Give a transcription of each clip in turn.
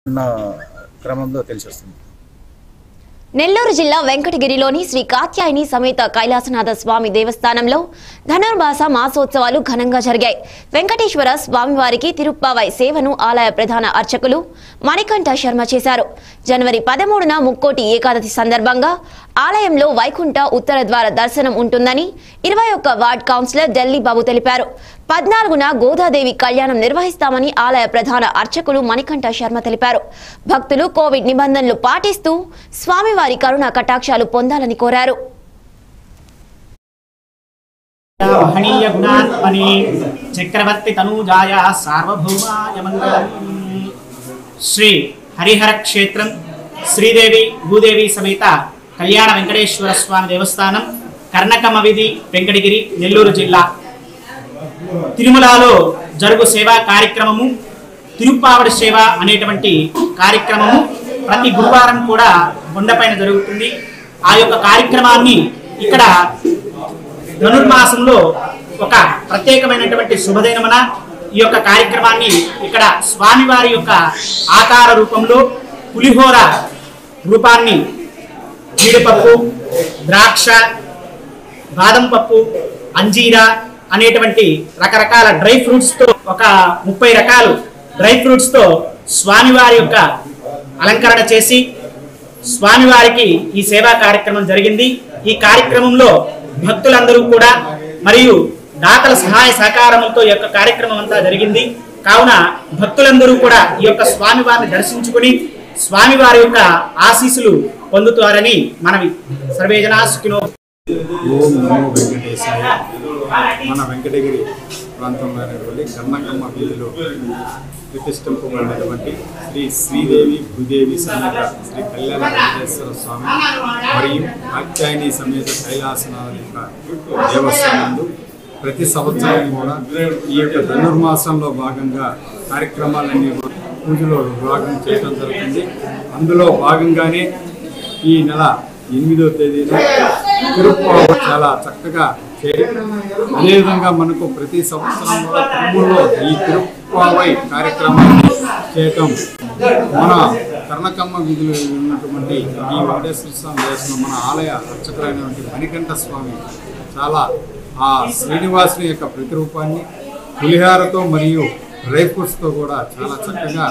ఉన్న క్రమంలో తెలిసి వస్తుంది నెల్లూరు జిల్లా వెంకటగిరిలోని శ్రీ కాత్యాయని సమేత కైలాసనాథ స్వామి దేవస్థానంలో ధనుర్మాస మాసోత్సవాలు ఘనంగా జరిగాయి వెంకటేశ్వర స్వామివారికి తిరుప్పావై సేవను ఆలయ ప్రధాన అర్చకులు మణికంఠ శర్మ చేశారు జనవరి పదమూడున ముక్కోటి ఏకాదశి సందర్భంగా ఆలయంలో వైకుంఠ ఉత్తర ద్వార దర్శనం ఉంటుందని ఇరవై ఒక్క వార్డ్ కౌన్సిలర్ ఢిల్లీ బాబు తెలిపారు పద్నాలుగున గోదాదేవి కళ్యాణం నిర్వహిస్తామని ఆలయ ప్రధాన అర్చకులు మణికంఠ శర్మ తెలిపారు భక్తులు కోవిడ్ నిబంధనలు పాటిస్తూ స్వామివారి కరుణ కటాక్షాలు పొందాలని కోరారు మహనీయ గుణాత్మని చక్రవర్తి తనూజాయ సార్వభౌమాయ మంగళం శ్రీ హరిహర క్షేత్రం శ్రీదేవి భూదేవి సమేత కళ్యాణ వెంకటేశ్వర స్వామి దేవస్థానం కర్ణకమ్మ వీధి వెంకటగిరి నెల్లూరు జిల్లా తిరుమలలో జరుగు సేవా కార్యక్రమము తిరుప్పావడి సేవ అనేటువంటి కార్యక్రమము ప్రతి గురువారం కూడా కొండపైన జరుగుతుంది ఆ యొక్క కార్యక్రమాన్ని ఇక్కడ ధనుర్మాసంలో ఒక ప్రత్యేకమైనటువంటి శుభదినమున ఈ యొక్క కార్యక్రమాన్ని ఇక్కడ స్వామివారి యొక్క ఆకార రూపంలో పులిహోర రూపాన్ని జీడిపప్పు ద్రాక్ష బాదం పప్పు అంజీరా అనేటువంటి రకరకాల డ్రై ఫ్రూట్స్ తో ఒక ముప్పై రకాలు డ్రై ఫ్రూట్స్ తో స్వామివారి యొక్క అలంకరణ చేసి స్వామివారికి ఈ సేవా కార్యక్రమం జరిగింది ఈ కార్యక్రమంలో భక్తులందరూ కూడా మరియు దాతల సహాయ సహకారములతో ఈ యొక్క కార్యక్రమం అంతా జరిగింది కావున భక్తులందరూ కూడా ఈ యొక్క స్వామివారిని దర్శించుకుని స్వామివారి యొక్క ఆశీస్సులు పొందుతారని మనవి సర్వేజనా సుఖినో ఓం నమో వెంకటేశాయ మన వెంకటగిరి ప్రాంతంలోనేటువంటి కర్ణకమ్మ వీధిలో ప్రతిష్ఠింపబడినటువంటి శ్రీ శ్రీదేవి భూదేవి సమేత శ్రీ కళ్యాణ వెంకటేశ్వర స్వామి మరియు కాత్యాయని సమేత కైలాసనాథ యొక్క దేవస్థానంలో ప్రతి సంవత్సరం కూడా ఈ యొక్క ధనుర్మాసంలో భాగంగా కార్యక్రమాలన్నీ కూడా పూజలో భాగం చేయడం జరుగుతుంది అందులో భాగంగానే ఈ నెల ఎనిమిదో తేదీన తిరుప్పావ చాలా చక్కగా చేయడం అదేవిధంగా మనకు ప్రతి సంవత్సరం కూడా తిరుమలలో ఈ తిరుప్పావై కార్యక్రమాన్ని చేయటం మన కర్ణకమ్మ వీధిలో ఉన్నటువంటి ఈ వెంకటేశ్వర స్వామి చేసిన మన ఆలయ అర్చకులైనటువంటి మణికంఠ స్వామి చాలా ఆ శ్రీనివాసుని యొక్క ప్రతిరూపాన్ని పులిహారతో మరియు డ్రై ఫ్రూట్స్తో కూడా చాలా చక్కగా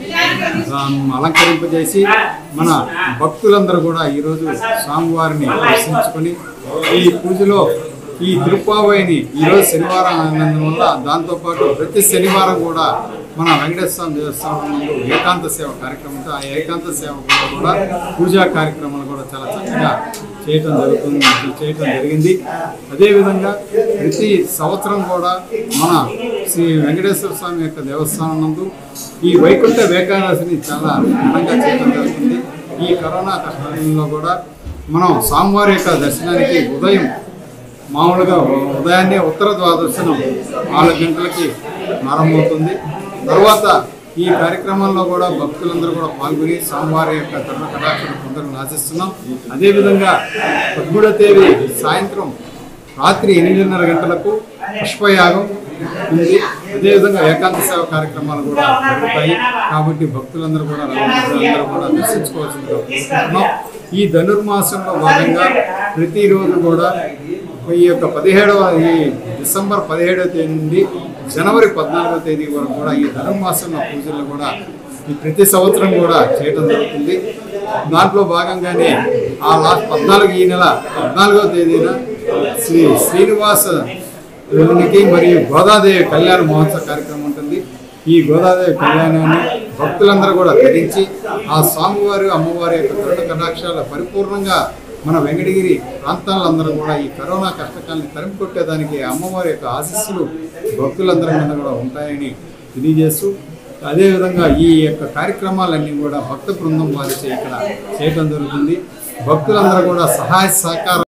దాన్ని అలంకరింపజేసి మన భక్తులందరూ కూడా ఈరోజు స్వామివారిని దర్శించుకొని ఈ పూజలో ఈ తిరుప్పావైని ఈరోజు శనివారం అయినందువల్ల దాంతోపాటు ప్రతి శనివారం కూడా మన వెంకటేశ్వర స్వామి దేవస్థానం నందు ఏకాంత సేవ కార్యక్రమంతో ఆ ఏకాంత సేవ కూడా కూడా పూజా కార్యక్రమాలు కూడా చాలా చక్కగా చేయటం జరుగుతుంది చేయటం జరిగింది అదేవిధంగా ప్రతి సంవత్సరం కూడా మన శ్రీ వెంకటేశ్వర స్వామి యొక్క దేవస్థానం నందు ఈ వైకుంఠ ఏకాదశిని చాలా ఘనంగా చేయడం జరుగుతుంది ఈ కరోనా కష్టంలో కూడా మనం స్వామివారి యొక్క దర్శనానికి ఉదయం మామూలుగా ఉదయాన్నే ఉత్తర ద్వాదర్శనం నాలుగు గంటలకి ప్రారంభమవుతుంది తర్వాత ఈ కార్యక్రమంలో కూడా భక్తులందరూ కూడా పాల్గొని స్వామివారి యొక్క కరుణ కటాక్షను పొందాలని ఆశిస్తున్నాం అదేవిధంగా పదమూడో తేదీ సాయంత్రం రాత్రి ఎనిమిదిన్నర గంటలకు పుష్పయాగం ఉంది అదేవిధంగా ఏకాంత సేవ కార్యక్రమాలు కూడా జరుగుతాయి కాబట్టి భక్తులందరూ కూడా అందరూ కూడా దర్శించుకోవాల్సిందిగా కోరుకుంటున్నాం ఈ ధనుర్మాసంలో భాగంగా ప్రతిరోజు కూడా ఈ యొక్క పదిహేడవ ఈ డిసెంబర్ పదిహేడవ తేదీ నుండి జనవరి పద్నాలుగవ తేదీ వరకు కూడా ఈ ధనుర్మాసంలో పూజలు కూడా ఈ ప్రతి సంవత్సరం కూడా చేయడం జరుగుతుంది దాంట్లో భాగంగానే ఆ లాస్ట్ పద్నాలుగు ఈ నెల పద్నాలుగవ తేదీన శ్రీ శ్రీనివాస దేవునికి మరియు గోదాదేవి కళ్యాణ మహోత్సవ కార్యక్రమం ఉంటుంది ఈ గోదాదేవి కళ్యాణాన్ని భక్తులందరూ కూడా ధరించి ఆ స్వామివారి అమ్మవారి యొక్క కరుణ కటాక్షాల పరిపూర్ణంగా మన వెంకటగిరి ప్రాంతాలందరూ కూడా ఈ కరోనా కష్టకాలని తరిమి కొట్టేదానికి అమ్మవారి యొక్క ఆశీస్సులు భక్తులందరి మీద కూడా ఉంటాయని తెలియజేస్తూ అదేవిధంగా ఈ యొక్క కార్యక్రమాలన్నీ కూడా భక్త బృందం వారిచే ఇక్కడ చేయడం జరుగుతుంది భక్తులందరూ కూడా సహాయ సహకారం